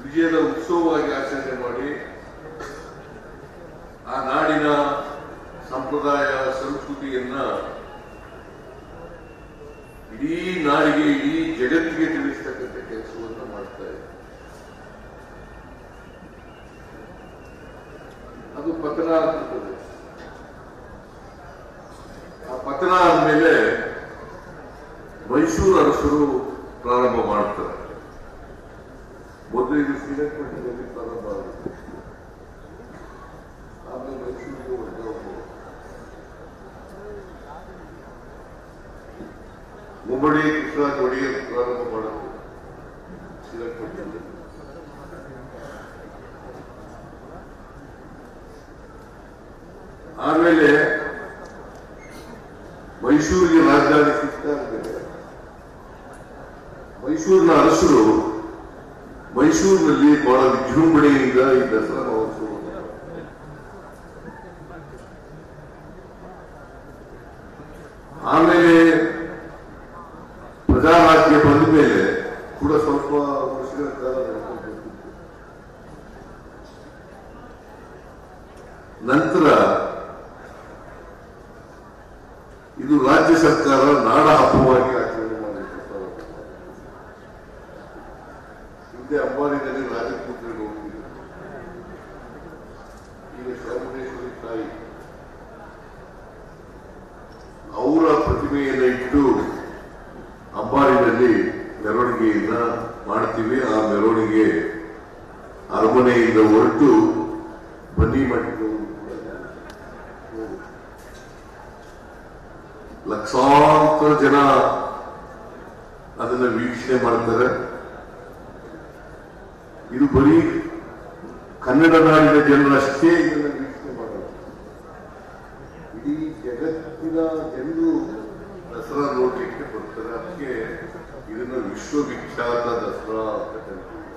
ವಿಜಯದ ಉತ್ಸವವಾಗಿ ಆಚರಣೆ ಮಾಡಿ ಆ ನಾಡಿನ ಸಂಪ್ರದಾಯ ಸಂಸ್ಕೃತಿಯನ್ನ ಇಡೀ ನಾಡಿಗೆ ಇಡೀ ಜಗತ್ತಿಗೆ ತಿಳಿಸ್ತಕ್ಕಂಥ ಕೆಲಸವನ್ನು ಮಾಡ್ತಾ ಇದೆ ಅದು ಪತನ ಆಗ್ತದೆ ಆ ಪತನ ಆದ್ಮೇಲೆ ಮೈಸೂರು ಅರಸರು ಪ್ರಾರಂಭ ಮಾಡ್ತಾರೆ ಮೊದಲು ಇದು ಶ್ರೀರಂಗಪಟ್ಟಣದಲ್ಲಿ ಪ್ರಾರಂಭ ಆಗುತ್ತೆ ಆಮೇಲೆ ಮೈಸೂರಿಗೆ ವರ್ಗಾವಣೆ ಮುಮ್ಮಡಿ ಕೃಷ್ಣರಾಜ ಒಡೆಯರ್ ಪ್ರಾರಂಭ ಮಾಡುತ್ತೆ ಶ್ರೀರಂಗಪಟ್ಟಣದಲ್ಲಿ ಆಮೇಲೆ ಮೈಸೂರಿಗೆ ರಾಜಧಾನಿ ಸಿಗ್ತಾ ಮೈಸೂರಿನ ಅರಸರು ಮೈಸೂರಿನಲ್ಲಿ ಬಹಳ ವಿಜೃಂಭಣೆಯಿಂದ ಈ ದಸರಾ ಮಹೋತ್ಸವ ಆಮೇಲೆ ಪ್ರಜಾರಾಜ್ಯ ಬಂದ ಮೇಲೆ ಕೂಡ ಸ್ವಲ್ಪ ವರ್ಷಗಳ ಕಾಲ ನಡ್ಕೊಂಡು ಬರ್ತಿತ್ತು. ನಂತರ ಇದು ರಾಜ್ಯ ಸರ್ಕಾರ ನಾಡ ಹಬ್ಬವಾಗಿ ಆಚರಣೆ ಮಾಡಲಿಕ್ಕೆ ಪ್ರಾರಂಭ ಮಾಡಿತು. ಹಿಂದೆ ಅಂಬಾರಿನಲ್ಲಿ ರಾಜಕುಮಾರರು ಹೋಗ್ತಿದ್ರು ಈಗ ಚಾಮುಂಡೇಶ್ವರಿ ತಾಯಿ ಅವರ ಪ್ರತಿಮೆಯನ್ನು ಇಟ್ಟು ಅಂಬಾರಿನಲ್ಲಿ ಮೆರವಣಿಗೆಯನ್ನ ಮಾಡ್ತೀವಿ ಆ ಮೆರವಣಿಗೆ ಅರಮನೆಯಿಂದ ಹೊರಟು ಬನ್ನಿ ಮಠಕ್ಕೆ ಲಕ್ಷಾಂತರ ಜನ ಅದನ್ನ ವೀಕ್ಷಣೆ ಮಾಡ್ತಾರೆ ಇದು ಬರೀ ಕನ್ನಡ ನಾಡಿನ ಜನರಷ್ಟೇ ಇದನ್ನ ವೀಕ್ಷಣೆ ಮಾಡೋದು ಇಡೀ ಜಗತ್ತಿನ ಜನರು ದಸರಾ ನೋಡ್ಲಿಕ್ಕೆ ಬರ್ತಾರೆ ಅದಕ್ಕೆ ಇದನ್ನ ವಿಶ್ವವಿಖ್ಯಾತ ದಸರಾ ಅಂತ ಕರೀತೀವಿ